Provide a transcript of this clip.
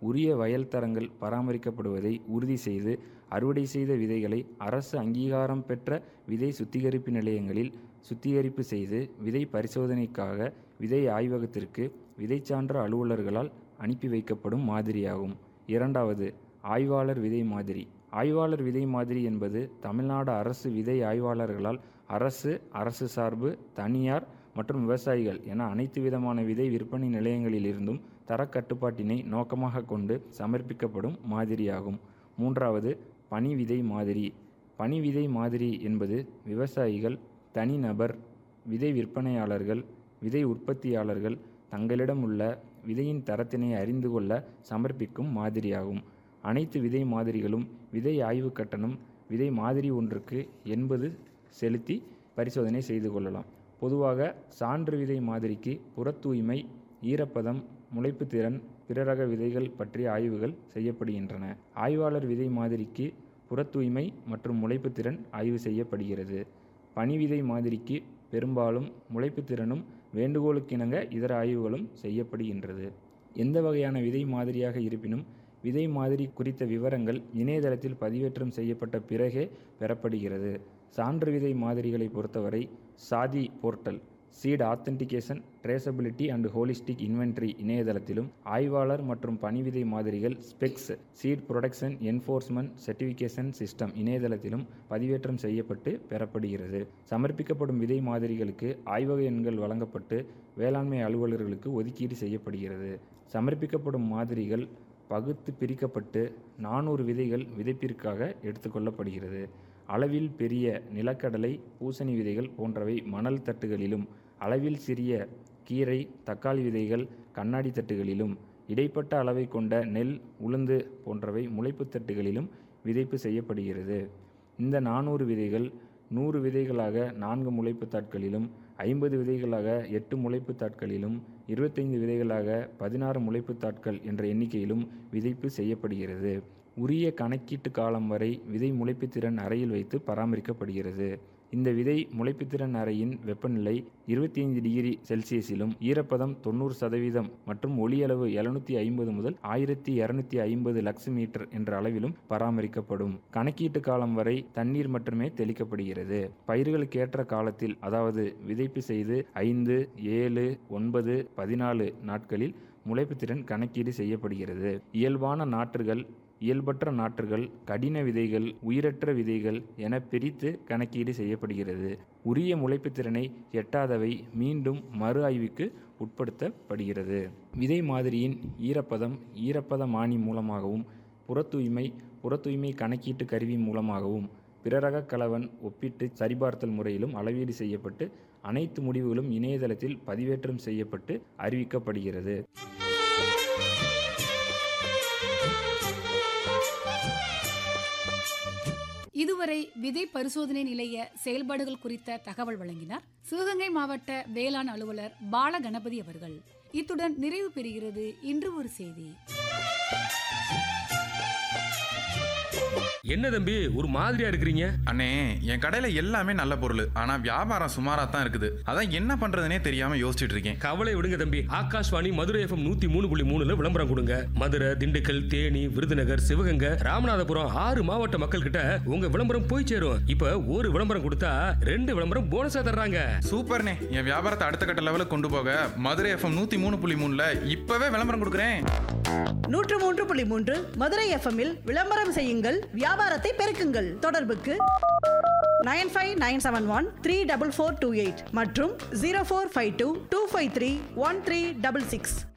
உரிய வயல் தரங்கள் பராமரிக்கப்படுவதை உறுதி செய்து அறுவடை செய்த விதைகளை அரசு அங்கீகாரம் பெற்ற விதை சுத்திகரிப்பு நிலையங்களில் சுத்திகரிப்பு செய்து விதை பரிசோதனைக்காக விதை ஆய்வகத்திற்கு விதைச்சான்ற அலுவலர்களால் அனுப்பி வைக்கப்படும் மாதிரியாகும் இரண்டாவது ஆய்வாளர் விதை மாதிரி ஆய்வாளர் விதை மாதிரி என்பது தமிழ்நாடு அரசு விதை ஆய்வாளர்களால் அரசு அரசு சார்பு தனியார் மற்றும் விவசாயிகள் என அனைத்து விதமான விதை விற்பனை நிலையங்களிலிருந்தும் தரக்கட்டுப்பாட்டினை நோக்கமாக கொண்டு சமர்ப்பிக்கப்படும் மாதிரியாகும் மூன்றாவது பனி விதை மாதிரி பனி விதை மாதிரி என்பது விவசாயிகள் தனிநபர் விதை விற்பனையாளர்கள் விதை உற்பத்தியாளர்கள் தங்களிடம் உள்ள விதையின் தரத்தினை அறிந்து கொள்ள சமர்ப்பிக்கும் மாதிரியாகும் அனைத்து விதை மாதிரிகளும் விதை ஆய்வு கட்டணம் விதை மாதிரி ஒன்றுக்கு எண்பது செலுத்தி பரிசோதனை செய்து கொள்ளலாம் பொதுவாக சான்று விதை மாதிரிக்கு புறத் தூய்மை ஈரப்பதம் முளைப்பு திறன் பிற ரக விதைகள் பற்றிய ஆய்வுகள் செய்யப்படுகின்றன ஆய்வாளர் விதை மாதிரிக்கு புறத் தூய்மை மற்றும் முளைப்பு திறன் ஆய்வு செய்யப்படுகிறது பனி விதை மாதிரிக்கு பெரும்பாலும் முளைப்பு திறனும் வேண்டுகோளுக்கிணங்க இதர ஆய்வுகளும் செய்யப்படுகின்றது எந்த வகையான விதை மாதிரியாக இருப்பினும் விதை மாதிரி குறித்த விவரங்கள் இணையதளத்தில் பதிவேற்றம் செய்யப்பட்ட பிறகே பெறப்படுகிறது சான்று விதை மாதிரிகளை பொறுத்தவரை SATHI portal seed authentication traceability and holistic inventory இணையதளத்திலும் ஆய்வாளர் மற்றும் பணிவிதை மாதிரிகள் specs seed production enforcement certification system இணையதளத்திலும் பதிவேற்றம் செய்யப்பட்டு பெறப்படுகிறது சமர்ப்பிக்கப்படும் விதை மாதிரிகளுக்கு ஆய்வக எண்கள் வழங்கப்பட்டு வேளாண்மை அலுவலர்களுக்கு ஒதுக்கீடு செய்யப்படுகிறது சமர்ப்பிக்கப்படும் மாதிரிகள் பகுத்து பிரிக்கப்பட்டு நானூறு விதைகள் விதைப்பிற்காக எடுத்துக்கொள்ளப்படுகிறது அளவில் பெரிய நிலக்கடலை பூசணி விதைகள் போன்றவை மணல் தட்டுகளிலும் அளவில் சிறிய கீரை தக்காளி விதைகள் கண்ணாடி தட்டுகளிலும் இடைப்பட்ட அளவை கொண்ட நெல் உளுந்து போன்றவை முளைப்பு தட்டுகளிலும் விதைப்பு செய்யப்படுகிறது இந்த நானூறு விதைகள் நூறு விதைகளாக நான்கு முளைப்பு தாட்களிலும் ஐம்பது விதைகளாக எட்டு முளைப்பு தாட்களிலும் இருபத்தைந்து விதைகளாக பதினாறு முளைப்பு தாட்கள் என்ற எண்ணிக்கையிலும் விதைப்பு செய்யப்படுகிறது உரிய கணக்கீட்டு காலம் வரை விதை முளைப்புத்திறன் அறையில் வைத்து பராமரிக்கப்படுகிறது இந்த விதை முளைப்புத்திறன் அறையின் வெப்பநிலை இருபத்தி ஐந்து டிகிரி செல்சியஸிலும் ஈரப்பதம் தொண்ணூறு சதவீதம் மற்றும் ஒளியளவு எழுநூற்றி ஐம்பது முதல் ஆயிரத்தி இரநூத்தி ஐம்பது லக்ஸ் மீட்டர் என்ற அளவிலும் பராமரிக்கப்படும் கணக்கீட்டு காலம் வரை தண்ணீர் மட்டுமே தெளிக்கப்படுகிறது பயிர்களுக்கு ஏற்ற காலத்தில் அதாவது விதைப்பு செய்து ஐந்து ஏழு ஒன்பது பதினாலு நாட்களில் முளைப்புத்திறன் கணக்கீடு செய்யப்படுகிறது இயல்பான நாற்றுகள் இயல்பற்ற நாற்றுகள் கடின விதைகள் உயிரற்ற விதைகள் என பிரித்து கணக்கீடு செய்யப்படுகிறது உரிய முளைப்புத் திறனை எட்டாதவை மீண்டும் மறு ஆய்வுக்கு உட்படுத்தப்படுகிறது விதை மாதிரியின் ஈரப்பதம் ஈரப்பதமானி மூலமாகவும் புறத்தூய்மை புறத்தூய்மை கணக்கீட்டு கருவி மூலமாகவும் பிறரக கலவன் ஒப்பிட்டு சரிபார்த்தல் முறையிலும் அளவீடு செய்யப்பட்டு அனைத்து முடிவுகளும் இணையதளத்தில் பதிவேற்றம் செய்யப்பட்டு அறிவிக்கப்படுகிறது இதுவரை விதை பரிசோதனை நிலைய செயல்பாடுகள் குறித்த தகவல் வழங்கினார் சிவகங்கை மாவட்ட வேளாண் அலுவலர் பால கணபதி அவர்கள் இத்துடன் நிறைவு பெறுகிறது இன்று ஒரு செய்தி என்ன தம்பி ஒரு மாதிரியா இருக்கிறீங்க அண்ணே என் கடையில எல்லாமே நல்ல பொருள் ஆனா வியாபாரம் சுமாரா தான் இருக்குது அதான் என்ன பண்றதுனே தெரியாம யோசிச்சுட்டு இருக்கேன் கவலை விடுங்க தம்பி ஆகாஷ்வாணி மதுரை எஃப்எம் நூத்தி மூணு புள்ளி மூணுல விளம்பரம் கொடுங்க மதுரை திண்டுக்கல் தேனி விருதுநகர் சிவகங்கை ராமநாதபுரம் ஆறு மாவட்ட மக்கள் கிட்ட உங்க விளம்பரம் போய் சேரும் இப்ப ஒரு விளம்பரம் கொடுத்தா ரெண்டு விளம்பரம் போனஸா தர்றாங்க சூப்பர்ண்ணே என் வியாபாரத்தை அடுத்த கட்ட லெவலுக்கு கொண்டு போக மதுரை எஃப்எம் நூத்தி மூணு புள்ளி மூணுல இப்பவே விளம்பரம் கொடுக்குறேன் நூற்று மூன்று புள்ளி மூன்று மதுரை எஃப்எம்மில் விளம்பரம் செய்யுங்கள் வியாபாரத்தை பெருக்குங்கள் தொடர்புக்கு nine five nine seven one three double four two eight மற்றும் zero four five two two five three one three double six